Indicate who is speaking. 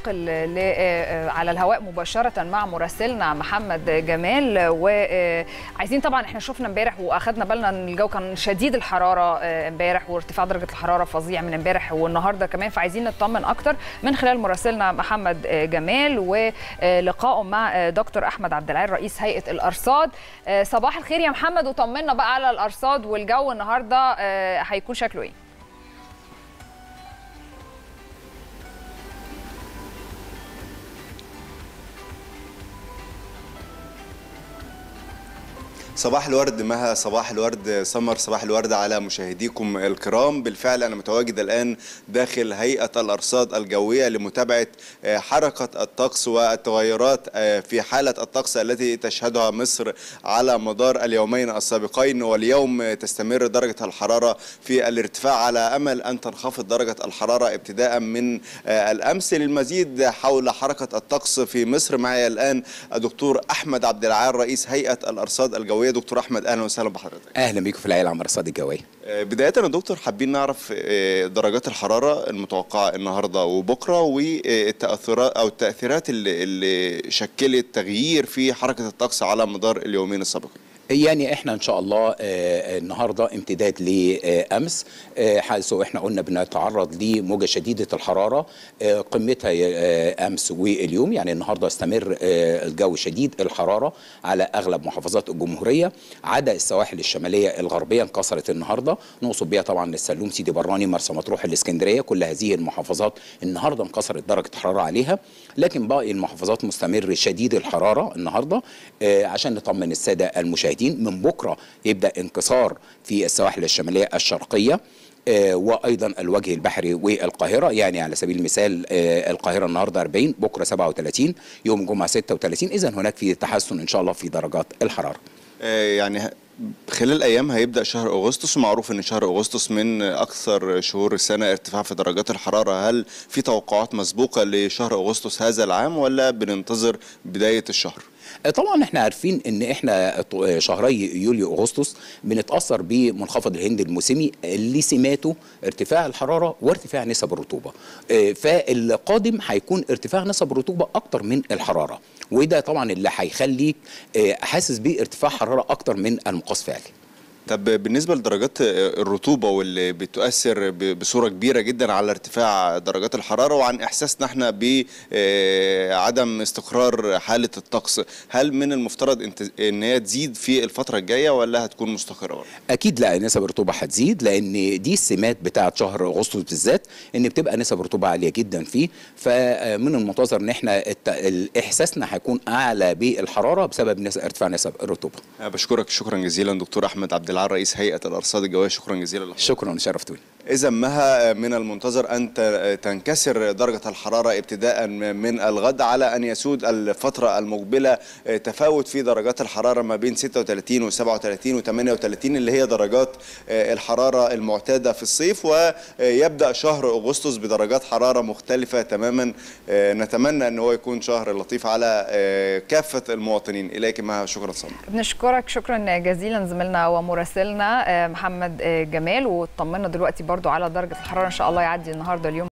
Speaker 1: ننتقل ل- على الهواء مباشره مع مراسلنا محمد جمال وعايزين طبعا احنا شفنا امبارح واخدنا بالنا ان الجو كان شديد الحراره امبارح وارتفاع درجه الحراره فظيع من امبارح والنهارده كمان فعايزين نطمن اكتر من خلال مراسلنا محمد جمال ولقائه مع دكتور احمد عبد العال رئيس هيئه الارصاد صباح الخير يا محمد وطمنا بقى على الارصاد والجو النهارده هيكون شكله ايه
Speaker 2: صباح الورد مها صباح الورد سمر صباح الورد على مشاهديكم الكرام بالفعل أنا متواجد الآن داخل هيئة الأرصاد الجوية لمتابعة حركة الطقس والتغيرات في حالة الطقس التي تشهدها مصر على مدار اليومين السابقين واليوم تستمر درجة الحرارة في الارتفاع على أمل أن تنخفض درجة الحرارة ابتداء من الأمس للمزيد حول حركة الطقس في مصر معي الآن الدكتور أحمد عبد العال رئيس هيئة الأرصاد الجوية دكتور احمد اهلا وسهلا بحضرتك
Speaker 3: اهلا بيكم في العيله على الارصاد الجويه
Speaker 2: بدايه يا دكتور حابين نعرف درجات الحراره المتوقعه النهارده وبكره والتاثرات او التاثيرات اللي, اللي شكلت تغيير في حركه الطقس على مدار اليومين السابقين
Speaker 3: يعني احنا ان شاء الله النهارده امتداد لامس حيث احنا قلنا بنتعرض لموجه شديده الحراره قمتها امس واليوم يعني النهارده استمر الجو شديد الحراره على اغلب محافظات الجمهوريه عدا السواحل الشماليه الغربيه انكسرت النهارده نقصد بيها طبعا السلوم سيدي براني مرسى مطروح الاسكندريه كل هذه المحافظات النهارده انكسرت درجه الحراره عليها لكن باقي المحافظات مستمر شديد الحراره النهارده عشان نطمن الساده المشاهدين المشاهدين من بكره يبدا انكسار في السواحل الشماليه الشرقيه آه وايضا الوجه البحري والقاهره يعني على سبيل المثال آه القاهره النهارده 40 بكره 37 يوم الجمعه 36 اذا هناك في تحسن ان شاء الله في درجات الحراره
Speaker 2: آه يعني خلال ايام هيبدا شهر اغسطس ومعروف ان شهر اغسطس من اكثر شهور السنه ارتفاع في درجات الحراره هل في توقعات مسبوقه لشهر اغسطس هذا العام ولا بننتظر بدايه الشهر
Speaker 3: طبعا احنا عارفين ان احنا شهري يوليو اغسطس بنتاثر بمنخفض الهند الموسمي اللي سماته ارتفاع الحراره وارتفاع نسب الرطوبه فالقادم هيكون ارتفاع نسب الرطوبه اكتر من الحراره وده طبعا اللي هيخليك حاسس بارتفاع حراره اكتر من المقاس فعلي
Speaker 2: طب بالنسبه لدرجات الرطوبه واللي بتؤثر بصوره كبيره جدا على ارتفاع درجات الحراره وعن احساسنا احنا بعدم استقرار حاله الطقس هل من المفترض ان هي تزيد في الفتره الجايه ولا هتكون مستقره
Speaker 3: اكيد لا نسب الرطوبه هتزيد لان دي السمات بتاعه شهر اغسطس بالذات ان بتبقى نسب الرطوبه عاليه جدا فيه فمن المنتظر ان احنا احساسنا هيكون اعلى بالحراره بسبب ارتفاع نسب الرطوبه
Speaker 2: بشكرك شكرا جزيلا دكتور احمد عبد العال رئيس هيئه الارصاد الجويه شكرا جزيلا لك
Speaker 3: شكرا شرفتوني
Speaker 2: اذا مها من المنتظر ان تنكسر درجه الحراره ابتداء من الغد على ان يسود الفتره المقبله تفاوت في درجات الحراره ما بين 36 و37 و38 اللي هي درجات الحراره المعتاده في الصيف ويبدا شهر اغسطس بدرجات حراره مختلفه تماما نتمنى ان هو يكون شهر لطيف على كافه المواطنين اليك مها شكرا صمت
Speaker 1: بنشكرك شكرا جزيلا زميلنا ومراسلنا محمد جمال وطمنا دلوقتي برضو على درجه الحراره ان شاء الله يعدي النهارده اليوم